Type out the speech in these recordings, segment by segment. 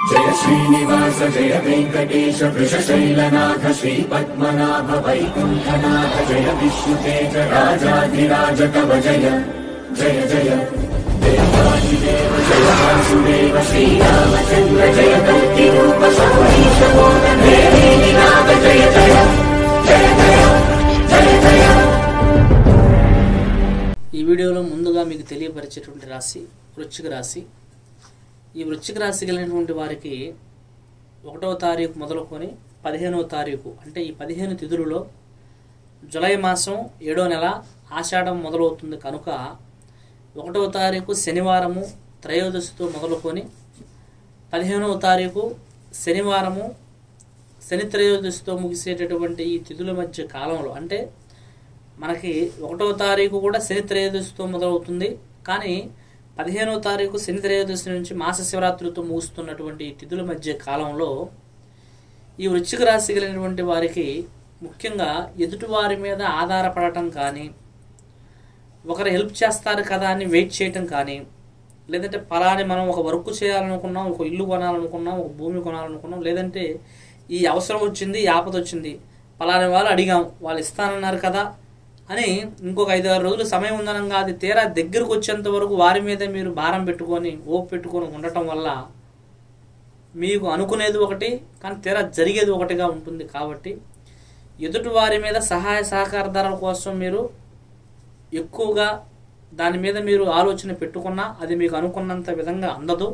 जय श्रीनिवास जय वेङ्कटेश वृषशैलनाथ श्रीपद्मनाभ वैकुण्ठनाथ जय विष्णुतेज राजाधिराज कव जय जय जय देवादिदेव जय वासुदेव श्रीरामचन्द्र जय कल्किरूप शौरीश मोदन देवीनाथ जय जय जय जय जय जय ఈ వీడియోలో ముందుగా మీకు తెలియపరిచేటువంటి రాశి వృశ్చిక రాశి ఈ వృశ్చిక రాశి కలిగినటువంటి వారికి ఒకటవ తారీఖు మొదలుకొని పదిహేనవ తారీఖు అంటే ఈ పదిహేను తిథులలో జులై మాసం ఏడో నెల ఆషాఢం మొదలవుతుంది కనుక ఒకటవ తారీఖు శనివారము త్రయోదశితో మొదలుకొని పదిహేనవ తారీఖు శనివారము శని త్రయోదశితో ముగిసేటటువంటి ఈ తిథుల మధ్య కాలంలో అంటే మనకి ఒకటవ తారీఖు కూడా శని త్రయోదశితో మొదలవుతుంది కానీ పదిహేనవ తారీఖు శని త్రయోదశి నుంచి మాస శివరాత్రితో ముగుస్తున్నటువంటి ఈ తిథుల మధ్య కాలంలో ఈ వృశ్చిక రాశి కలిగినటువంటి వారికి ముఖ్యంగా ఎదుటివారి మీద ఆధారపడటం కానీ ఒకరు హెల్ప్ చేస్తారు కదా అని వెయిట్ చేయటం కానీ లేదంటే పలాని మనం ఒక వర్క్ చేయాలనుకున్నాం ఒక ఇల్లు కొనాలనుకున్నాం ఒక భూమి కొనాలనుకున్నాం లేదంటే ఈ అవసరం వచ్చింది ఈ ఆపద వచ్చింది పలాని వాళ్ళు అడిగాం వాళ్ళు ఇస్తానన్నారు కదా అని ఇంకొక ఐదు ఆరు రోజులు సమయం ఉందనంగా అది తీరా దగ్గరకు వచ్చేంత వరకు వారి మీద మీరు భారం పెట్టుకొని ఓపు పెట్టుకొని ఉండటం వల్ల మీకు అనుకునేది ఒకటి కానీ తీరా జరిగేది ఒకటిగా ఉంటుంది కాబట్టి ఎదుటి వారి మీద సహాయ సహకారదారుల కోసం మీరు ఎక్కువగా దాని మీద మీరు ఆలోచన పెట్టుకున్నా అది మీకు అనుకున్నంత విధంగా అందదు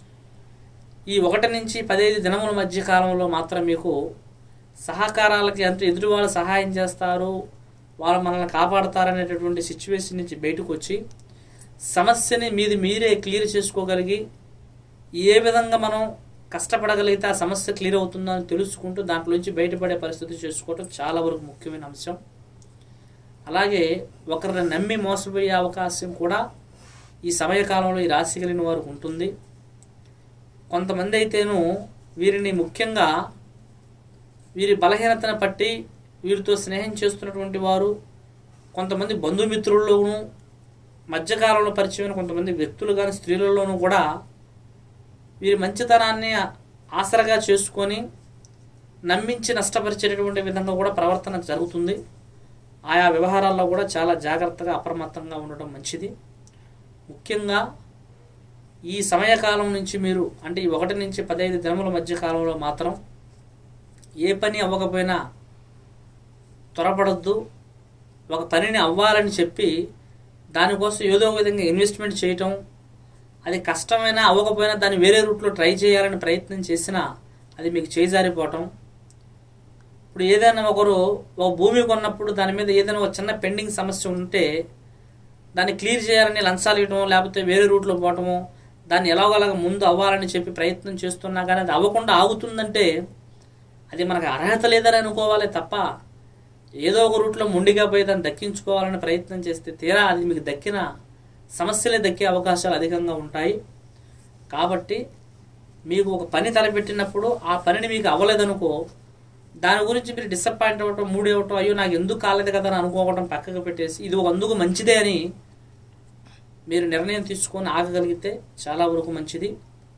ఈ ఒకటి నుంచి పదహైదు దినముల మధ్య కాలంలో మాత్రం మీకు సహకారాలకి అంటే ఎదుటి వాళ్ళు సహాయం చేస్తారు వాళ్ళు మనల్ని కాపాడతారనేటటువంటి సిచ్యువేషన్ నుంచి బయటకు వచ్చి సమస్యని మీది మీరే క్లియర్ చేసుకోగలిగి ఏ విధంగా మనం కష్టపడగలిగితే ఆ సమస్య క్లియర్ అవుతుందో అని తెలుసుకుంటూ దాంట్లో నుంచి బయటపడే పరిస్థితి చేసుకోవడం చాలా వరకు ముఖ్యమైన అంశం అలాగే ఒకరిని నమ్మి మోసపోయే అవకాశం కూడా ఈ సమయకాలంలో ఈ రాశి కలిగిన వారికి ఉంటుంది కొంతమంది అయితేను వీరిని ముఖ్యంగా వీరి బలహీనతను పట్టి వీరితో స్నేహం చేస్తున్నటువంటి వారు కొంతమంది బంధుమిత్రుల్లోనూ మధ్యకాలంలో పరిచయమైన కొంతమంది వ్యక్తులు కానీ స్త్రీలలోనూ కూడా వీరి మంచితనాన్ని ఆసరగా చేసుకొని నమ్మించి నష్టపరిచేటటువంటి విధంగా కూడా ప్రవర్తన జరుగుతుంది ఆయా వ్యవహారాల్లో కూడా చాలా జాగ్రత్తగా అప్రమత్తంగా ఉండడం మంచిది ముఖ్యంగా ఈ సమయకాలం నుంచి మీరు అంటే ఈ ఒకటి నుంచి పదహైదు దినముల మధ్య కాలంలో మాత్రం ఏ పని అవ్వకపోయినా త్వరపడద్దు ఒక పనిని అవ్వాలని చెప్పి దానికోసం ఏదో ఒక విధంగా ఇన్వెస్ట్మెంట్ చేయటం అది కష్టమైనా అవ్వకపోయినా దాన్ని వేరే రూట్లో ట్రై చేయాలని ప్రయత్నం చేసినా అది మీకు చేజారిపోవటం ఇప్పుడు ఏదైనా ఒకరు ఒక భూమి కొన్నప్పుడు దాని మీద ఏదైనా ఒక చిన్న పెండింగ్ సమస్య ఉంటే దాన్ని క్లియర్ చేయాలని లంచాలు ఇవ్వటం లేకపోతే వేరే రూట్లో పోవటము దాన్ని ఎలాగోలాగ ముందు అవ్వాలని చెప్పి ప్రయత్నం చేస్తున్నా కానీ అది అవ్వకుండా ఆగుతుందంటే అది మనకు అర్హత లేదని అనుకోవాలి తప్ప ఏదో ఒక రూట్లో ముండిగా పోయి దాన్ని దక్కించుకోవాలని ప్రయత్నం చేస్తే తీరా అది మీకు దక్కిన సమస్యలే దక్కే అవకాశాలు అధికంగా ఉంటాయి కాబట్టి మీకు ఒక పని తలపెట్టినప్పుడు ఆ పనిని మీకు అవ్వలేదనుకో దాని గురించి మీరు డిసప్పాయింట్ అవ్వటం మూడు అవ్వటం అయ్యో నాకు ఎందుకు కాలేదు కదా అని అనుకోవటం పక్కకు పెట్టేసి ఇది ఒక అందుకు మంచిదే అని మీరు నిర్ణయం తీసుకొని ఆగగలిగితే చాలా వరకు మంచిది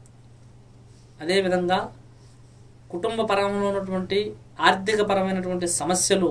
అదేవిధంగా కుటుంబ పరంలో ఉన్నటువంటి ఆర్థిక పరమైనటువంటి సమస్యలు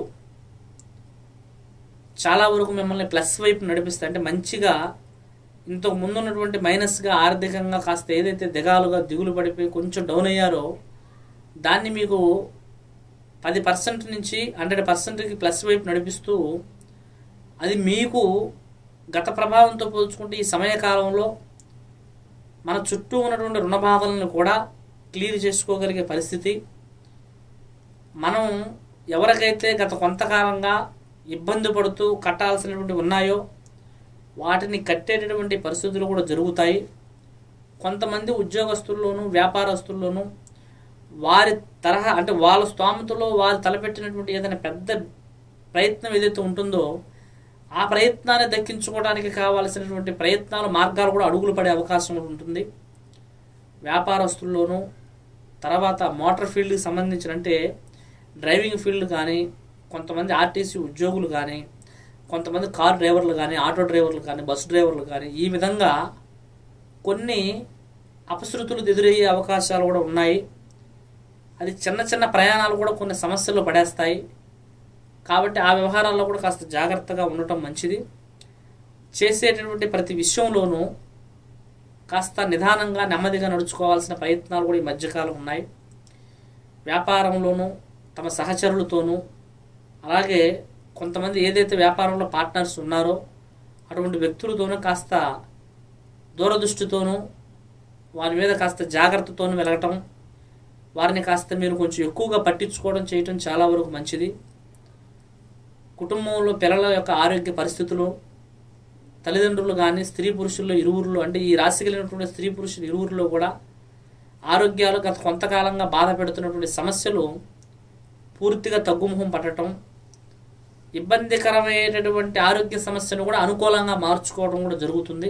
చాలా వరకు మిమ్మల్ని ప్లస్ వైపు నడిపిస్తాయి అంటే మంచిగా ఇంతకు ముందు ఉన్నటువంటి మైనస్గా ఆర్థికంగా కాస్త ఏదైతే దిగాలుగా దిగులు పడిపోయి కొంచెం డౌన్ అయ్యారో దాన్ని మీకు పది పర్సెంట్ నుంచి హండ్రెడ్ పర్సెంట్కి ప్లస్ వైపు నడిపిస్తూ అది మీకు గత ప్రభావంతో పోల్చుకుంటే ఈ సమయకాలంలో మన చుట్టూ ఉన్నటువంటి రుణ బాధలను కూడా క్లియర్ చేసుకోగలిగే పరిస్థితి మనం ఎవరికైతే గత కొంతకాలంగా ఇబ్బంది పడుతూ కట్టాల్సినటువంటి ఉన్నాయో వాటిని కట్టేటటువంటి పరిస్థితులు కూడా జరుగుతాయి కొంతమంది ఉద్యోగస్తుల్లోనూ వ్యాపారస్తుల్లోనూ వారి తరహా అంటే వాళ్ళ స్తోమతలో వారు తలపెట్టినటువంటి ఏదైనా పెద్ద ప్రయత్నం ఏదైతే ఉంటుందో ఆ ప్రయత్నాన్ని దక్కించుకోవడానికి కావాల్సినటువంటి ప్రయత్నాలు మార్గాలు కూడా అడుగులు పడే అవకాశం ఉంటుంది వ్యాపారస్తుల్లోనూ తర్వాత మోటార్ ఫీల్డ్కి సంబంధించిన అంటే డ్రైవింగ్ ఫీల్డ్ కానీ కొంతమంది ఆర్టీసీ ఉద్యోగులు కానీ కొంతమంది కార్ డ్రైవర్లు కానీ ఆటో డ్రైవర్లు కానీ బస్సు డ్రైవర్లు కానీ ఈ విధంగా కొన్ని అపశృతులు ఎదురయ్యే అవకాశాలు కూడా ఉన్నాయి అది చిన్న చిన్న ప్రయాణాలు కూడా కొన్ని సమస్యలు పడేస్తాయి కాబట్టి ఆ వ్యవహారాల్లో కూడా కాస్త జాగ్రత్తగా ఉండటం మంచిది చేసేటటువంటి ప్రతి విషయంలోనూ కాస్త నిదానంగా నెమ్మదిగా నడుచుకోవాల్సిన ప్రయత్నాలు కూడా ఈ మధ్యకాలం ఉన్నాయి వ్యాపారంలోనూ తమ సహచరులతోనూ అలాగే కొంతమంది ఏదైతే వ్యాపారంలో పార్ట్నర్స్ ఉన్నారో అటువంటి వ్యక్తులతోనూ కాస్త దూరదృష్టితోనూ వారి మీద కాస్త జాగ్రత్తతోనూ వెలగటం వారిని కాస్త మీరు కొంచెం ఎక్కువగా పట్టించుకోవడం చేయటం చాలా వరకు మంచిది కుటుంబంలో పిల్లల యొక్క ఆరోగ్య పరిస్థితులు తల్లిదండ్రులు కానీ స్త్రీ పురుషుల్లో ఇరువురులో అంటే ఈ రాశి కలిగినటువంటి స్త్రీ పురుషులు ఇరువురిలో కూడా ఆరోగ్యాలు గత కొంతకాలంగా బాధ పెడుతున్నటువంటి సమస్యలు పూర్తిగా తగ్గుముఖం పట్టడం ఇబ్బందికరమైనటువంటి ఆరోగ్య సమస్యను కూడా అనుకూలంగా మార్చుకోవడం కూడా జరుగుతుంది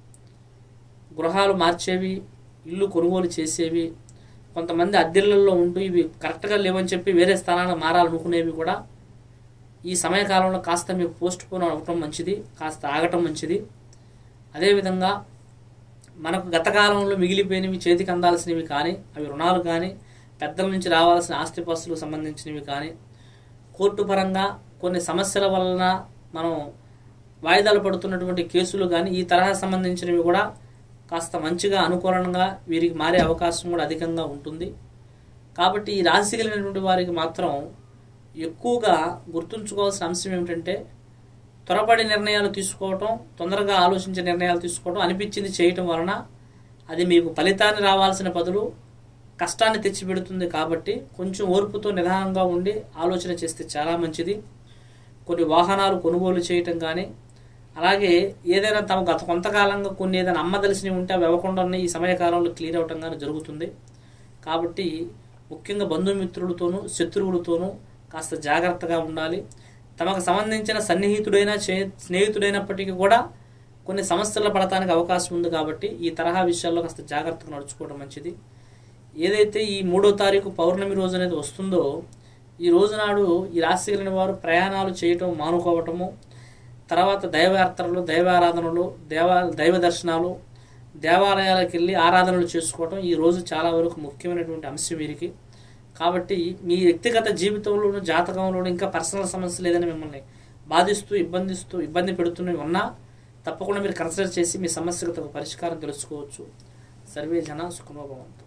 గృహాలు మార్చేవి ఇల్లు కొనుగోలు చేసేవి కొంతమంది అద్దెళ్లలో ఉంటూ ఇవి కరెక్ట్గా లేవని చెప్పి వేరే స్థానానికి మారాలనుకునేవి కూడా ఈ సమయకాలంలో కాస్త మీకు పోస్ట్ పోన్ అవ్వటం మంచిది కాస్త ఆగటం మంచిది అదేవిధంగా మనకు గత కాలంలో మిగిలిపోయినవి చేతికి అందాల్సినవి కానీ అవి రుణాలు కానీ పెద్దల నుంచి రావాల్సిన ఆస్తిపాస్తులకు సంబంధించినవి కానీ కోర్టు పరంగా కొన్ని సమస్యల వలన మనం వాయిదాలు పడుతున్నటువంటి కేసులు కానీ ఈ తరహా సంబంధించినవి కూడా కాస్త మంచిగా అనుకూలంగా వీరికి మారే అవకాశం కూడా అధికంగా ఉంటుంది కాబట్టి ఈ రాశి కలిగినటువంటి వారికి మాత్రం ఎక్కువగా గుర్తుంచుకోవాల్సిన అంశం ఏమిటంటే త్వరపడి నిర్ణయాలు తీసుకోవటం తొందరగా ఆలోచించే నిర్ణయాలు తీసుకోవటం అనిపించింది చేయటం వలన అది మీకు ఫలితాన్ని రావాల్సిన బదులు కష్టాన్ని తెచ్చిపెడుతుంది కాబట్టి కొంచెం ఓర్పుతో నిదానంగా ఉండి ఆలోచన చేస్తే చాలా మంచిది కొన్ని వాహనాలు కొనుగోలు చేయటం కానీ అలాగే ఏదైనా తమ గత కొంతకాలంగా కొన్ని ఏదైనా అమ్మదలిసినవి ఉంటే అవి ఇవ్వకుండానే ఈ సమయకాలంలో క్లియర్ అవటం కానీ జరుగుతుంది కాబట్టి ముఖ్యంగా బంధుమిత్రులతోనూ శత్రువులతోనూ కాస్త జాగ్రత్తగా ఉండాలి తమకు సంబంధించిన సన్నిహితుడైన చే- స్నేహితుడైనప్పటికీ కూడా కొన్ని సమస్యలు పడటానికి అవకాశం ఉంది కాబట్టి ఈ తరహా విషయాల్లో కాస్త జాగ్రత్తగా నడుచుకోవడం మంచిది ఏదైతే ఈ మూడో తారీఖు పౌర్ణమి రోజు అనేది వస్తుందో ఈ రోజు నాడు ఈ రాశి కలిగిన వారు ప్రయాణాలు చేయటం మానుకోవటము తర్వాత దైవయాత్రలు దైవారాధనలు దేవ దైవ దర్శనాలు దేవాలయాలకు వెళ్ళి ఆరాధనలు చేసుకోవటం ఈ రోజు చాలా వరకు ముఖ్యమైనటువంటి అంశం వీరికి కాబట్టి మీ వ్యక్తిగత జీవితంలోను జాతకంలోను ఇంకా పర్సనల్ సమస్యలు ఏదైనా మిమ్మల్ని బాధిస్తూ ఇబ్బందిస్తూ ఇబ్బంది పెడుతున్నవి ఉన్నా తప్పకుండా మీరు కన్సిడర్ చేసి మీ సమస్యకు తగు పరిష్కారం తెలుసుకోవచ్చు సర్వే జన సుఖమోభవంతు